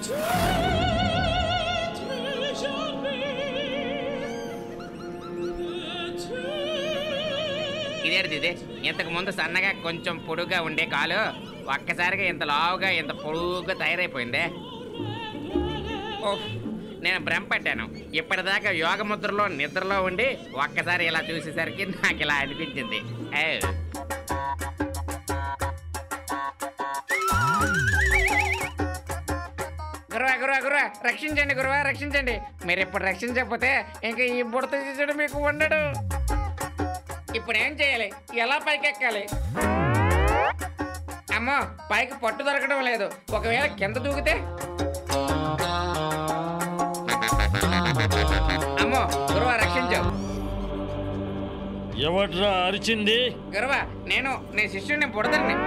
ఇదేంటిది ఇది ఇంతకు ముందు సన్నగా కొంచెం పొడుగా ఉండే కాలు ఒక్కసారిగా ఇంత లావుగా ఇంత పొడుగుగా తయారైపోయిందే ఓహ్, నేను భ్రమ పట్టాను ఇప్పటిదాకా యోగ ముద్రలో నిద్రలో ఉండి ఒక్కసారి ఇలా చూసేసరికి నాకు ఇలా అనిపించింది ఏ. గురువా గురువా గురువా రక్షించండి గురువా రక్షించండి మీరు ఇప్పుడు రక్షించకపోతే ఇంకా ఈ బుడత చేసాడు మీకు ఉండడు ఇప్పుడు ఏం చేయాలి ఎలా పైకెక్కాలి అమ్మో పైకి పట్టు దొరకడం లేదు ఒకవేళ కింద దూకితే అమ్మో గురువా రక్షించు ఎవడ్రా అరిచింది గురువా నేను నీ శిష్యుడిని బుడతని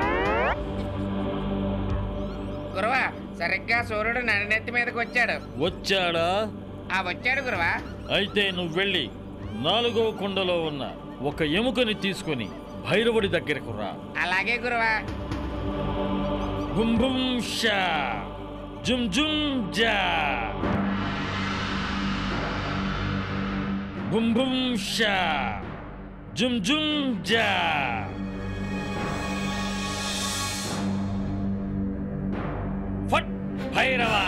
గురువా సరిగ్గా సూర్యుడు నడినెత్తి మీదకి వచ్చాడు వచ్చాడా ఆ వచ్చాడు గురువా అయితే నువ్వు వెళ్ళి నాలుగో కుండలో ఉన్న ఒక ఎముకని తీసుకొని భైరవుడి దగ్గరకు రా అలాగే గురువా బుం బుం షా జుమ్ జుమ్ జా బుం బుం షా జుమ్ జుమ్ జా ఫట్ భైరవా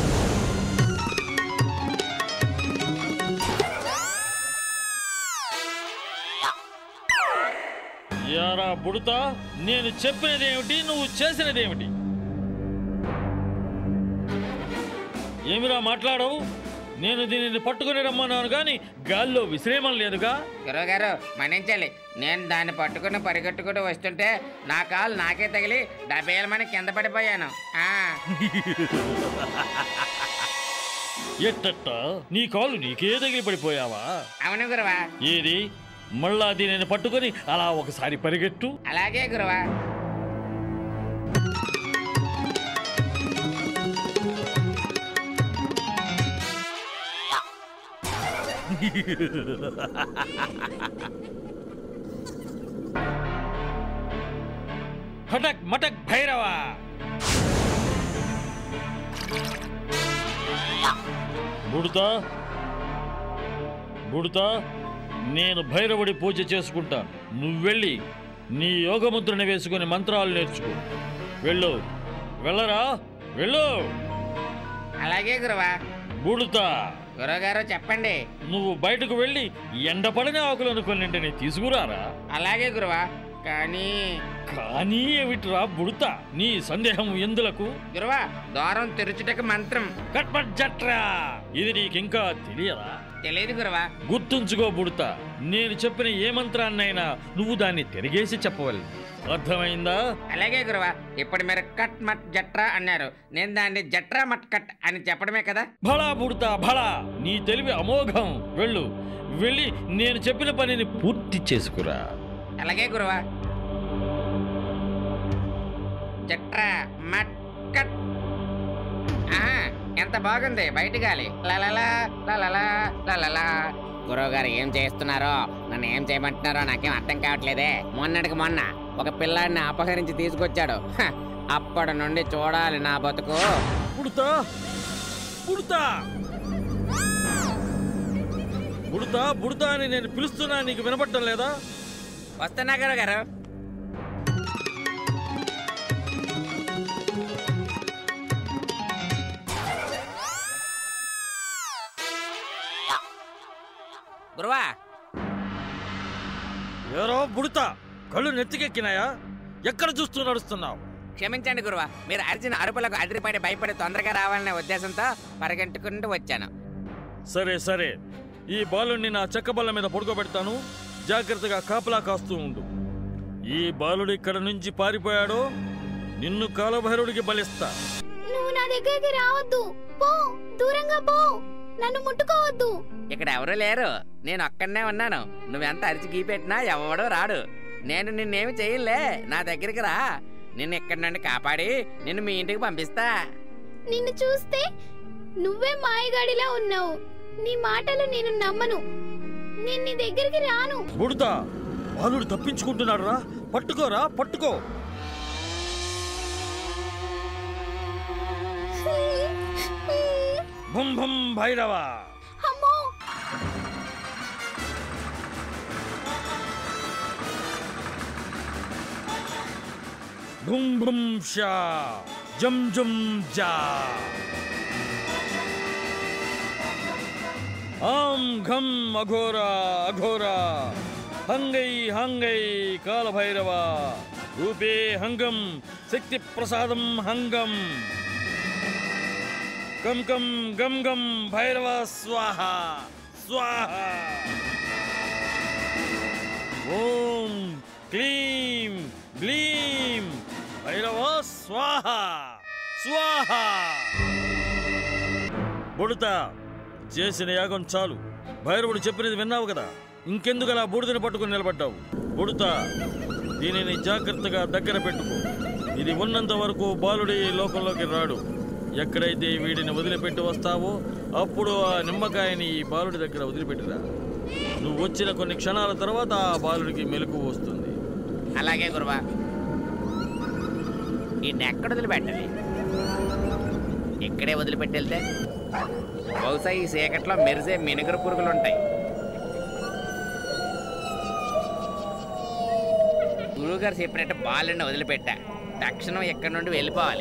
యారా బుడతా నేను చెప్పినదేమిటి నువ్వు చేసినదేమిటి ఏమిరా మాట్లాడవు నేను దీనిని పట్టుకుని రమ్మన్నాను కానీ గాల్లో విశ్రేమం లేదుగా గురువు గారు మన్నించాలి నేను దాన్ని పట్టుకుని పరిగెట్టుకుంటూ వస్తుంటే నా కాలు నాకే తగిలి డబ్బేలమని కింద పడిపోయాను ఆ ఎట్టట్ట నీ కాలు నీకే తగిలి పడిపోయావా అవును గురువా ఏది మళ్ళా దీనిని పట్టుకొని అలా ఒకసారి పరిగెట్టు అలాగే గురువా హటక్ మటక్ భైరవా బుడతా బుడతా నేను భైరవుడి పూజ చేసుకుంటాను నువ్వు వెళ్ళి నీ యోగముద్రని వేసుకుని మంత్రాలు నేర్చుకో వెళ్ళు వెళ్ళరా వెళ్ళు అలాగే గురువా బుడతా గురువు గారు చెప్పండి నువ్వు బయటకు వెళ్ళి ఎండపడిన ఆకులను కొన్నింటిని తీసుకురారా అలాగే గురువా కానీ కానీ ఏమిట్రా బుడతా నీ సందేహం ఎందులకు గురువా ద్వారం తెరుచుటకు మంత్రం కట్పట్ జట్రా ఇది నీకింకా తెలియదా తెలియదు గురువా గుర్తుంచుకో బుడతా నేను చెప్పిన ఏ మంత్రాన్నైనా నువ్వు దాన్ని తిరిగేసి చెప్పవాలి అర్థమైందా అలాగే గురువా ఇప్పుడు మీరు కట్ మట్ జట్రా అన్నారు నేను దాన్ని జట్రా మట్ కట్ అని చెప్పడమే కదా భళా బుడతా భళా నీ తెలివి అమోఘం వెళ్ళు వెళ్ళి నేను చెప్పిన పనిని పూర్తి చేసుకురా అలాగే గురువా జట్రా మట్ కట్ ఆహా, ఎంత బాగుంది బయట గాలి లలలా లలలా లలలా గురువు గారు ఏం చేస్తున్నారో నన్ను ఏం చేయమంటున్నారో నాకేం అర్థం కావట్లేదే మొన్నటికి మొన్న ఒక పిల్లాడిని అపహరించి తీసుకొచ్చాడు హ, అప్పటి నుండి చూడాలి నా బతుకు బుడతా బుడతా బుడతా బుడతా అని నేను పిలుస్తున్నా నీకు వినపడటం లేదా వస్తున్నా గురువు గారు గురువా ఏరో బుడతా కళ్ళు నెత్తికెక్కినాయా ఎక్కడ చూస్తూ నడుస్తున్నావు క్షమించండి గురువా మీరు అరిచిన అరుపులకు అదిరిపడి భయపడి తొందరగా రావాలనే ఉద్దేశంతో పరిగెట్టుకుంటూ వచ్చాను సరే సరే ఈ బాలుడిని నా చెక్క బల్ల మీద పడుకోబెడతాను జాగ్రత్తగా కాపలా కాస్తూ ఉండు ఈ బాలుడు ఇక్కడ నుంచి పారిపోయాడో నిన్ను కాలభైరుడికి బలిస్తా నువ్వు నా దగ్గరికి రావద్దు పో దూరంగా పో నన్ను ముట్టుకోవద్దు ఇక్కడ ఎవరూ లేరు నేను ఒక్కడనే ఉన్నాను నువ్వెంత అరిచి గీపెట్టినా ఎవడో రాడు నేను నిన్నేమి చేయలే నా దగ్గరికి రా నిన్ను ఇక్కడి నుండి కాపాడి నిన్ను మీ ఇంటికి పంపిస్తా నిన్ను చూస్తే నువ్వే మాయగాడిలా ఉన్నావు నీ మాటలు నేను నమ్మను నేను నీ దగ్గరికి రాను బుడతా బాలుడు తప్పించుకుంటున్నాడు రా పట్టుకోరా పట్టుకో భుం భుం భైరవ అమ్మో భుం భుం షా జం జం జా ఆం ఘం అఘోర అఘోర హంగై హంగై కాలభైరవ రూపే హంగం శక్తి ప్రసాదం హంగం కం కం గం గం భైరవ స్వాహ స్వాహ ఓం క్లీం గ్లీం భైరవ స్వాహ స్వాహ బుడత చేసిన యాగం చాలు భైరవుడు చెప్పినది విన్నావు కదా ఇంకెందుకు అలా బూడిదని పట్టుకుని నిలబడ్డావు బుడత దీనిని జాగ్రత్తగా దగ్గర పెట్టుకో ఇది ఉన్నంత వరకు బాలుడి ఈ లోకంలోకి రాడు ఎక్కడైతే వీడిని వదిలిపెట్టి వస్తావో అప్పుడు ఆ నిమ్మకాయని ఈ బాలుడి దగ్గర వదిలిపెట్టిరా నువ్వు వచ్చిన కొన్ని క్షణాల తర్వాత ఆ బాలుడికి మెలకు వస్తుంది అలాగే గురువా ఈ ఎక్కడ వదిలిపెట్టాలి ఇక్కడే వదిలిపెట్టి వెళ్తే బహుశా ఈ చీకట్లో మెరిసే మినుగురు పురుగులు ఉంటాయి గురువుగారు చెప్పినట్టు బాలుని వదిలిపెట్టా తక్షణం ఎక్కడి నుండి వెళ్ళిపోవాలి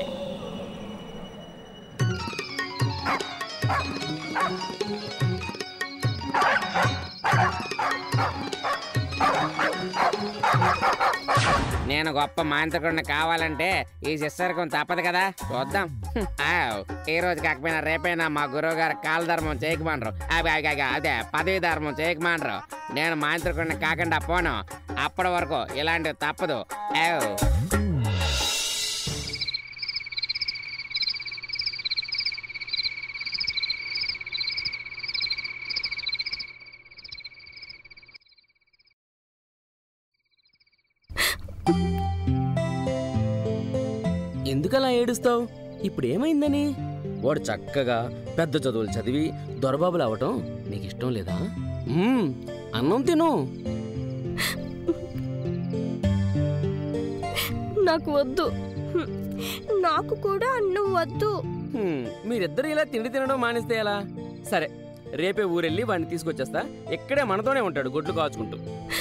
నేను గొప్ప మాంత్రికుడిని కావాలంటే ఈ శిష్యర్గం తప్పదు కదా చూద్దాం హ్మ్. ఆవ్. ఈ రోజు కాకపోయినా రేపైనా మా గురువు గారు కాలధర్మం చేయకమనరు అవి అవి అవి అదే పదవి ధర్మం చేయకమనరు నేను మాంత్రికుడిని కాకుండా పోను అప్పటి వరకు ఇలాంటివి తప్పదు ఆవ్. ఎందుకలా ఏడుస్తావు ఇప్పుడు ఏమైందని వాడు చక్కగా పెద్ద చదువులు చదివి దొరబాబులు అవటం నీకు ఇష్టం లేదా మ్మ్, అన్నం తిను నాకు వద్దు హ్మ్. నాకు కూడా అన్నం వద్దు హ్మ్, మీరిద్దరు ఇలా తిండి తినడం మానేస్తే ఎలా సరే రేపే ఊరెళ్ళి వాడిని తీసుకొచ్చేస్తా ఇక్కడే మనతోనే ఉంటాడు గొడ్లు కాచుకుంటూ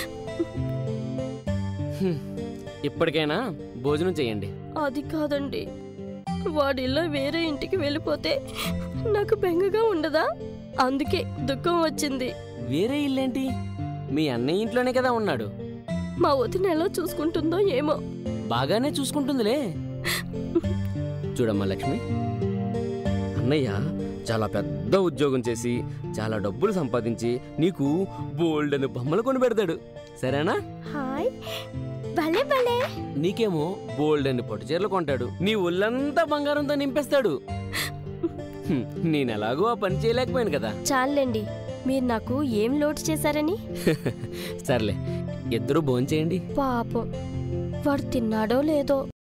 హ్మ్, ఇప్పటికైనా భోజనం చేయండి అది కాదండి వాడిలా వేరే ఇంటికి వెళ్ళిపోతే నాకు బెంగగా ఉండదా అందుకే దుఃఖం వచ్చింది వేరే ఇల్లేంటి మీ అన్నయ్య ఇంట్లోనే కదా ఉన్నాడు మా వదిన ఎలా చూసుకుంటుందో ఏమో బాగానే చూసుకుంటుందిలే చూడమ్మా లక్ష్మి అన్నయ్య చాలా పెద్ద ఉద్యోగం చేసి చాలా డబ్బులు సంపాదించి నీకు బోల్డ్ అని బొమ్మలు కొని పెడతాడు సరేనా హాయ్ భలే భలే నీకేమో బోల్డ్ అని పట్టు చీరలు కొంటాడు నీ ఒళ్ళంతా బంగారంతో నింపేస్తాడు హ్మ్, నేనెలాగో ఆ పని చేయలేకపోయాను కదా చాలండి మీరు నాకు ఏం లోటు చేశారని సర్లే ఇద్దరు భోంచేయండి పాపం వాడు తిన్నాడో లేదో